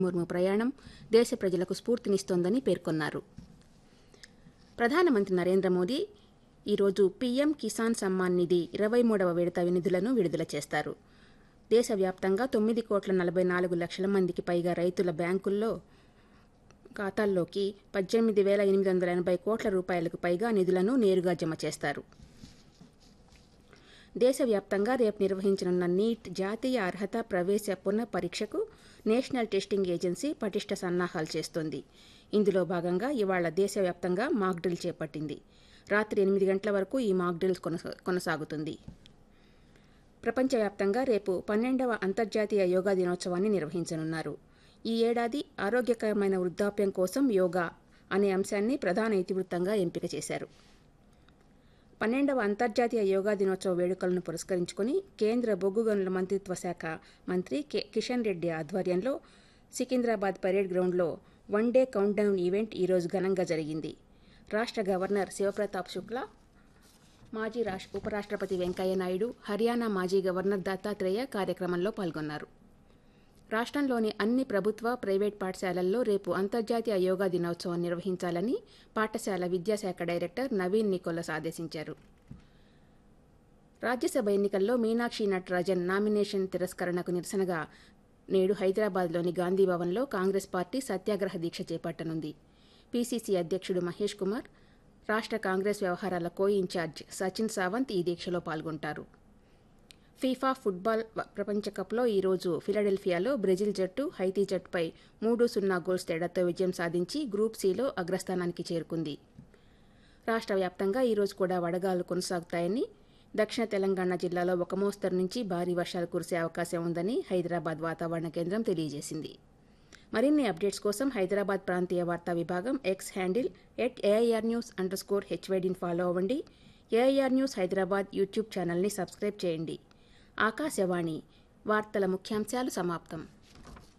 ముర్ము ప్రయాణం దేశ ప్రజలకు స్ఫూర్తినిస్తోందని పేర్కొన్నారు ప్రధానమంత్రి నరేంద్ర మోదీ ఈరోజు పీఎం కిసాన్ సమ్మాన్ నిధి ఇరవై మూడవ విడత నిధులను విడుదల చేస్తారు దేశవ్యాప్తంగా తొమ్మిది కోట్ల నలభై నాలుగు లక్షల మందికి పైగా రైతుల బ్యాంకుల్లో ఖాతాల్లోకి పద్దెనిమిది వేల ఎనిమిది వందల ఎనభై కోట్ల రూపాయలకు పైగా నిధులను నేరుగా జమ చేస్తారు దేశవ్యాప్తంగా రేపు నిర్వహించనున్న నీట్ జాతీయ అర్హత ప్రవేశ పునః పరీక్షకు నేషనల్ టెస్టింగ్ ఏజెన్సీ పటిష్ట సన్నాహాలు చేస్తోంది ఇందులో భాగంగా ఇవాళ దేశవ్యాప్తంగా మాక్ డ్రిల్ చేపట్టింది రాత్రి ఎనిమిది గంటల వరకు ఈ మాక్ డ్రిల్ కొనసా- కొనసాగుతుంది ప్రపంచవ్యాప్తంగా రేపు పన్నెండవ అంతర్జాతీయ యోగా దినోత్సవాన్ని నిర్వహించనున్నారు ఈ ఏడాది ఆరోగ్యకరమైన వృద్ధాప్యం కోసం యోగా అనే అంశాన్ని ప్రధాన ఇతివృత్తంగా ఎంపిక చేశారు పన్నెండవ అంతర్జాతీయ యోగా దినోత్సవ వేడుకలను పురస్కరించుకుని కేంద్ర బొగ్గు గనుల మంత్రిత్వ శాఖ మంత్రి కె కిషన్ రెడ్డి ఆధ్వర్యంలో సికింద్రాబాద్ పరేడ్ గ్రౌండ్లో వన్ డే కౌంట్డౌన్ ఈవెంట్ ఈరోజు ఘనంగా జరిగింది రాష్ట్ర గవర్నర్ శివప్రతాప్ శుక్లా మాజీ రాష్ట్ర ఉపరాష్ట్రపతి వెంకయ్య నాయుడు హర్యానా మాజీ గవర్నర్ దత్తాత్రేయ కార్యక్రమంలో పాల్గొన్నారు రాష్ట్రంలోని అన్ని ప్రభుత్వ ప్రైవేట్ పాఠశాలల్లో రేపు అంతర్జాతీయ యోగా దినోత్సవం నిర్వహించాలని పాఠశాల విద్యాశాఖ డైరెక్టర్ నవీన్ నికోలస్ ఆదేశించారు రాజ్యసభ ఎన్నికల్లో మీనాక్షి నటరాజన్ నామినేషన్ తిరస్కరణకు నిరసనగా నేడు హైదరాబాద్లోని గాంధీ భవన్లో కాంగ్రెస్ పార్టీ సత్యాగ్రహ దీక్ష చేపట్టనుంది పీసీసీ అధ్యక్షుడు మహేష్ కుమార్ రాష్ట్ర కాంగ్రెస్ వ్యవహారాల కో ఇన్ఛార్జ్ సచిన్ సావంత్ ఈ దీక్షలో పాల్గొంటారు ఫీఫా ఫుట్బాల్ వ- ప్రపంచ కప్లో ఈరోజు ఫిలడెల్ఫియాలో బ్రెజిల్ జట్టు హైతీ జట్టుపై మూడు సున్నా గోల్స్ తేడాతో విజయం సాధించి గ్రూప్ సిలో అగ్రస్థానానికి చేరుకుంది రాష్ట్ర వ్యాప్తంగా ఈరోజు కూడా వడగాలు కొనసాగుతాయని దక్షిణ తెలంగాణ జిల్లాలో ఒక మోస్తరు నుంచి భారీ వర్షాలు కురిసే అవకాశం ఉందని హైదరాబాద్ వాతావరణ కేంద్రం తెలియజేసింది మరిన్ని అప్డేట్స్ కోసం హైదరాబాద్ ప్రాంతీయ వార్తా విభాగం X handle at AIR news underscore హెచ్వైడిని ఫాలో అవ్వండి ఏఐఆర్ న్యూస్ హైదరాబాద్ యూట్యూబ్ ఛానల్ని సబ్స్క్రైబ్ చేయండి ఆకాశవాణి వార్తల ముఖ్యాంశాలు సమాప్తం